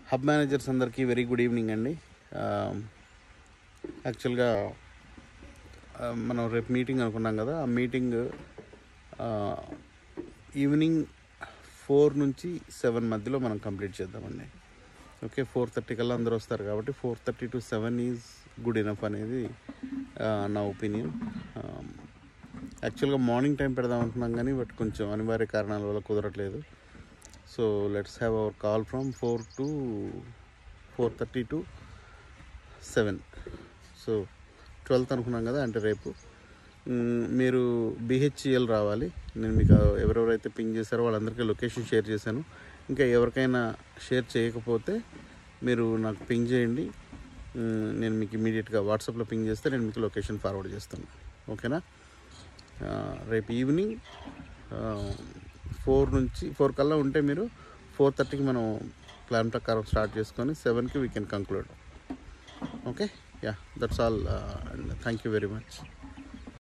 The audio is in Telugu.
హబ్ మేనేజర్స్ అందరికీ వెరీ గుడ్ ఈవినింగ్ అండి యాక్చువల్గా మనం రేపు మీటింగ్ అనుకున్నాం కదా ఆ మీటింగ్ ఈవినింగ్ ఫోర్ నుంచి సెవెన్ మధ్యలో మనం కంప్లీట్ చేద్దామండి ఓకే ఫోర్ థర్టీ కల్లా అందరూ వస్తారు కాబట్టి four thirty to seven is good enough అనేది ఆ, నా ఒపీనియన్ యాక్చువల్గా మార్నింగ్ టైం పెడదాం అనుకున్నాం కానీ బట్ కొంచెం అనివార్య కారణాల వల్ల కుదరట్లేదు so let's have our call from four to four thirty to seven so twelfth అనుకున్నాం కదా అంటే రేపు మ్, మీరు బిహెచ్ఈఎల్ రావాలి నేను మీకు ఎవరెవరైతే పింగ్ చేశారో వాళ్ళందరికీ లొకేషన్ షేర్ చేశాను ఇంకా ఎవరికైనా షేర్ చేయకపోతే మీరు నాకు పింగ్ చేయండి మ్, నేను మీకు ఇమీడియట్గా వాట్సాప్లో పింగ్ చేస్తే నేను మీకు లొకేషన్ ఫార్వర్డ్ చేస్తాను ఓకేనా ఆ, రేపు ఈవినింగ్ ఫోర్ నుంచి ఫోర్ కల్లా ఉంటే మీరు ఫోర్ థర్టీకి మనం ప్లాన్ ప్రకారం స్టార్ట్ చేసుకొని సెవెన్కి we can conclude okay yeah that's all and thank you very much